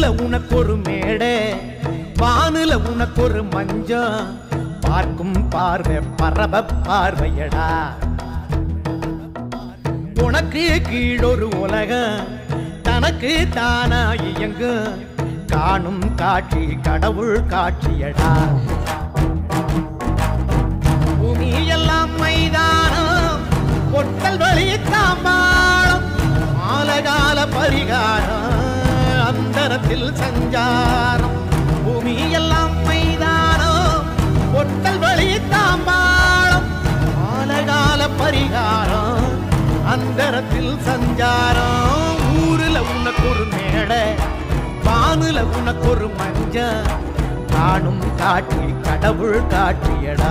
உனக்கு ஒரு மேடை வானுல உனக்கு ஒரு மஞ்சம் பார்க்கும் பார்வை பரப பார்வையடா உனக்கு கீழொரு உலகம் தனக்கு தானா இயங்கு காணும் காட்சி கடவுள் காட்சியடா பூமி எல்லாம் மைதானம் பொட்டல் வழி தாம்பாளம் மாலகால பரிகாரம் அந்தரத்தில் சஞ்சாரம் பூமி எல்லாம் மைதானம் பொட்டல் வழி தாம்பாளம் மாலகால பரிகாரம் அந்தரத்தில் சஞ்சாரம் ஊருல உனக்கு ஒரு மேடை வானுல உனக்கு ஒரு மஞ்ச காணும் காட்சி கடவுள் காட்சியடா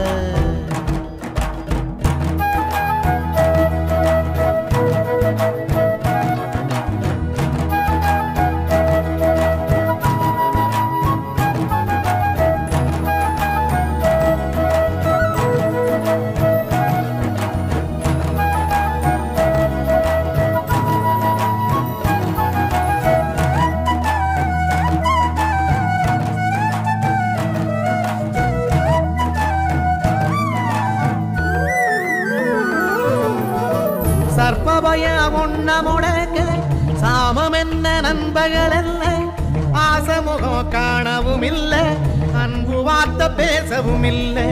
சர்ப்பபய ஒன்ன முடக்க சாமம் என்ன நண்பர்கள் அல்ல ஆசமுகம் காணவும் இல்ல அன்பு வார்த்தை பேசவும் இல்லை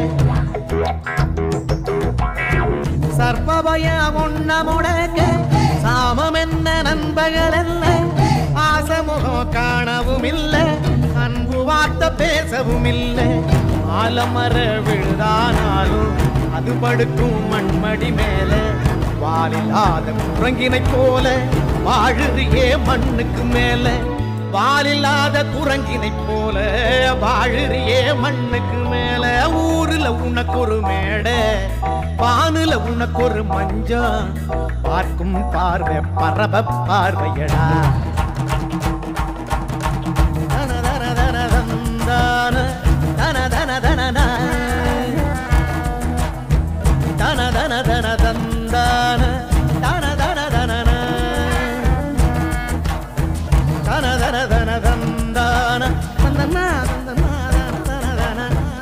சர்ப்பபய ஒன்ன முடக்க சாமம் என்ன நண்பர்கள் அல்ல ஆசமுகம் காணவும் இல்ல அன்பு வார்த்தை பேசவும் இல்லை ஆலமர விழுதானாலும் அது படுக்கும் மண்மடி மேல வாலில்லாத குரங்கினை போல வாழுறியே மண்ணுக்கு மேல வாலில்லாத குரங்கினை போல வாழுறியே மண்ணுக்கு மேல ஊருல உனக்கு ஒரு மேடை வானுல உனக்கு ஒரு மஞ்சம் பார்க்கும் பார்வை பரப பார்வையடா தன தன தன தந்தான தன தன தன தன தன தன தந்தான தன தன தன தன தன தன தந்தான தந்தனா தந்தனா தன தன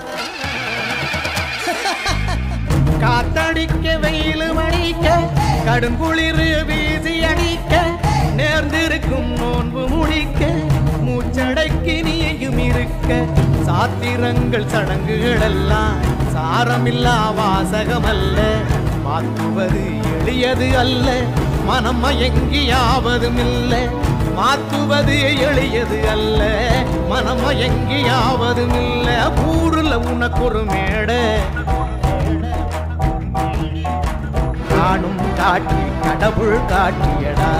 காத்தடிக்க வெயில் மணிக்க கடும் குளிர் வீசி அடிக்க நேர்ந்திருக்கும் நோன்பு முடிக்க மூச்சடைக்கு நீயும் இருக்க சாத்திரங்கள் சடங்குகள் எல்லாம் சாரமில்லா வாசகம் அல்ல மாற்றுவது எளியது அல்ல மனம் மயங்கியாவதும் இல்லை மாற்றுவது எளியது அல்ல மனம் மயங்கியாவதும் இல்லை ஊருல உனக்கு ஒரு மேடை காணும் காட்சி கடவுள் காட்டியடா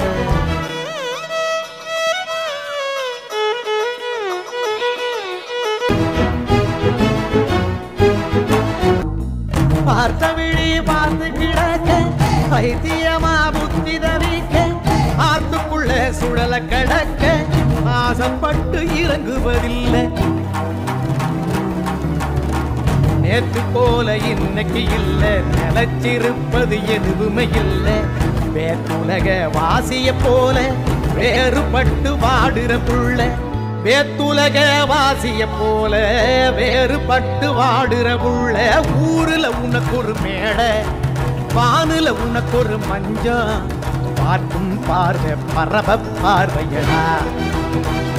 பார்த்த விழி பார்த்து கிடக்க பைத்தியமா புத்தி தவிக்க ஆத்துக்குள்ள சுழல கடக்க ஆசைப்பட்டு இறங்குவதில்லை நேற்று போல இன்னைக்கு இல்ல நிலைச்சிருப்பது எதுவுமே இல்ல வேத்துலக வாசிய போல வேறுபட்டு வாடுற புள்ள வேத்துலக வாசிய போல வேறுபட்டு வாடுற புள்ள ஊருல உனக்கு ஒரு மேடை வானுல உனக்கு ஒரு மஞ்சம் பார்க்கும் பார்வை பரப பார்வையடா